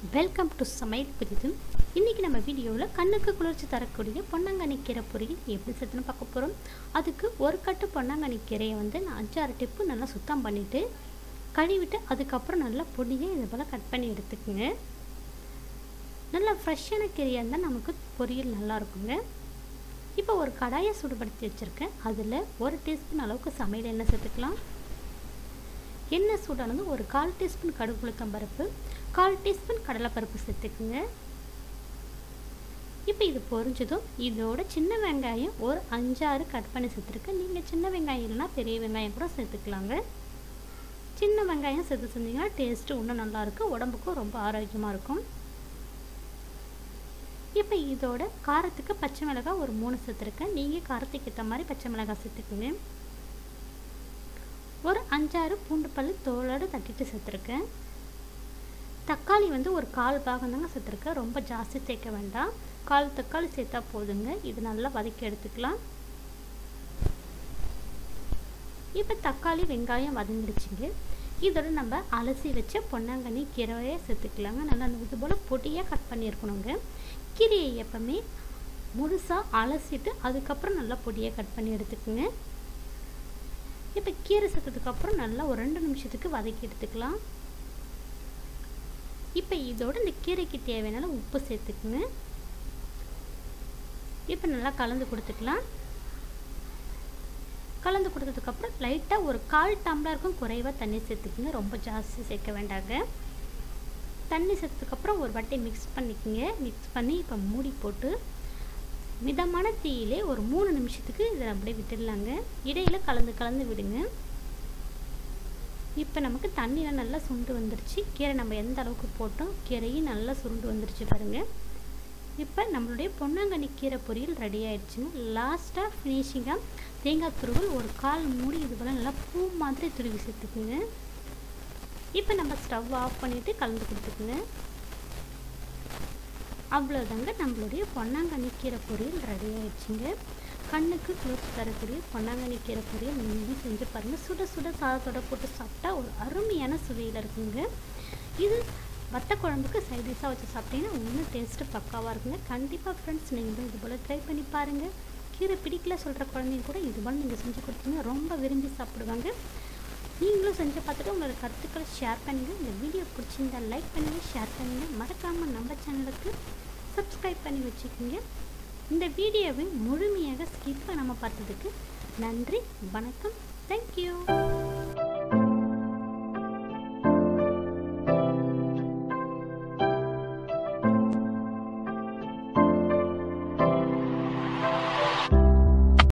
welcome to சமையல் புதிது இன்றைக்கி நம்ம வீடியோவில் கண்ணுக்கு குளிர்ச்சி தரக்கூடிய பொன்னாங்கண்ணி கீரை பொரியல் எப்படி செய்யணும்னு பார்க்க போகிறோம் அதுக்கு ஒரு கட்டு பொன்னாங்கண்ணி கீரையை வந்து நான் அஞ்சாறு டிப்பு நல்லா சுத்தம் பண்ணிவிட்டு கழுவிட்டு அதுக்கப்புறம் நல்லா பொடியை இது போல் கட் பண்ணி எடுத்துக்கோங்க நல்லா ஃப்ரெஷ்ஷான கீரையாக இருந்தால் நமக்கு பொரியல் நல்லா இருக்குங்க இப்போ ஒரு கடாயை சூடுபடுத்தி வச்சுருக்கேன் அதில் ஒரு டீஸ்பூன் அளவுக்கு சமையல் எண்ணெய் சேர்த்துக்கலாம் எண்ணெய் சூடானது ஒரு கால் டீஸ்பூன் கடுகு உளுத்தம் பருப்பு கால் டீஸ்பூன் கடலைப்பருப்பு சேர்த்துக்குங்க இப்போ இது பொரிஞ்சதும் இதோட சின்ன வெங்காயம் ஒரு அஞ்சாறு கட் பண்ணி சேர்த்துருக்கேன் நீங்கள் சின்ன வெங்காயம் இல்லைன்னா பெரிய வெங்காயம் கூட சேர்த்துக்கலாங்க சின்ன வெங்காயம் சேர்த்து செஞ்சிங்கன்னா டேஸ்ட்டு இன்னும் நல்லாயிருக்கும் உடம்புக்கும் ரொம்ப ஆரோக்கியமாக இருக்கும் இப்போ இதோட காரத்துக்கு பச்சை மிளகாய் ஒரு மூணு சேர்த்துருக்கேன் நீங்கள் காரத்துக்கு ஏற்ற மாதிரி பச்சை மிளகாய் சேர்த்துக்குங்க ஒரு அஞ்சாறு பூண்டு பல் தோலோடு தட்டிட்டு சேர்த்துருக்கேன் தக்காளி வந்து ஒரு கால் பாகம் தாங்க சேர்த்துருக்கேன் ரொம்ப ஜாஸ்தி சேர்க்க வேண்டாம் கால் தக்காளி சேர்த்தா போதுங்க இது நல்லா வதக்கி எடுத்துக்கலாம் இப்போ தக்காளி வெங்காயம் வதங்கிடுச்சுங்க இதோட நம்ம அலசி வச்ச பொன்னாங்கண்ணி கீரையை சேர்த்துக்கலாங்க நல்லா இது போல் பொடியாக கட் பண்ணியிருக்கணுங்க கீரையை எப்பவுமே முழுசாக அலசிட்டு அதுக்கப்புறம் நல்லா பொடியாக கட் பண்ணி எடுத்துக்கோங்க இப்போ கீரை சேர்த்ததுக்கப்புறம் நல்லா ஒரு ரெண்டு நிமிஷத்துக்கு வதக்கி எடுத்துக்கலாம் இப்போ இதோட இந்த கீரைக்கு தேவையான உப்பு சேர்த்துக்குங்க இப்போ நல்லா கலந்து கொடுத்துக்கலாம் கலந்து கொடுத்ததுக்கப்புறம் லைட்டாக ஒரு கால் டம்ளருக்கும் குறைவாக தண்ணி சேர்த்துக்குங்க ரொம்ப ஜாஸ்தி சேர்க்க வேண்டாங்க தண்ணி சேர்த்ததுக்கப்புறம் ஒரு வாட்டி மிக்ஸ் பண்ணிக்கோங்க மிக்ஸ் பண்ணி இப்போ மூடி போட்டு மிதமான தீயிலே ஒரு மூணு நிமிஷத்துக்கு இதை அப்படியே விட்டுடலாங்க இடையில கலந்து கலந்து விடுங்க இப்போ நமக்கு தண்ணியில் நல்லா சுண்டு வந்துருச்சு கீரை நம்ம எந்த அளவுக்கு போட்டோம் கீரையும் நல்லா சுருண்டு வந்துருச்சு பாருங்கள் இப்போ நம்மளுடைய பொன்னாங்கண்ணி கீரை பொரியல் ரெடி ஆயிடுச்சுங்க லாஸ்ட்டாக ஃபினிஷிங்காக தேங்காய் துருவல் ஒரு கால் மூடி இது போல் நல்லா பூ மாதிரி துருவி சேர்த்துக்குங்க இப்போ நம்ம ஸ்டவ் ஆஃப் பண்ணிவிட்டு கலந்து கொடுத்துக்குங்க அவ்வளோதாங்க நம்மளுடைய பொன்னாங்கண்ணி கீரை பொரியல் ரெடி ஆயிடுச்சுங்க கண்ணுக்கு குளிர்ச்சி தரக்கூடிய பொன்னாங்கண்ணி கீரை பொரியல் நீங்களும் செஞ்சு பாருங்கள் சுட சுட சாதத்தோட போட்டு சாப்பிட்டா ஒரு அருமையான சுவையில் இருக்குங்க இது வத்த குழம்புக்கு சைடிஷாக வச்சு சாப்பிட்டீங்கன்னா இன்னும் டேஸ்ட்டு பக்காவாக இருக்குங்க கண்டிப்பாக ஃப்ரெண்ட்ஸ் நீங்களும் இது போல் ட்ரை பண்ணி பாருங்கள் கீரை பிடிக்கல சொல்கிற குழந்தைங்க கூட இது போல் நீங்கள் செஞ்சு கொடுத்தீங்கன்னா ரொம்ப விரும்பி சாப்பிடுவாங்க நீங்களும் செஞ்சு பார்த்துட்டு உங்களோட கருத்துக்களை ஷேர் பண்ணுங்கள் இந்த வீடியோ பிடிச்சிருந்தா லைக் பண்ணுங்கள் ஷேர் பண்ணுங்கள் மறக்காமல் நம்ம சேனலுக்கு சப்ஸ்கிரைப் பண்ணி வச்சுக்கோங்க இந்த வீடியோவை முழுமையாக ஸ்கிப் பண்ணாமல் பார்த்ததுக்கு நன்றி வணக்கம் தேங்க்யூ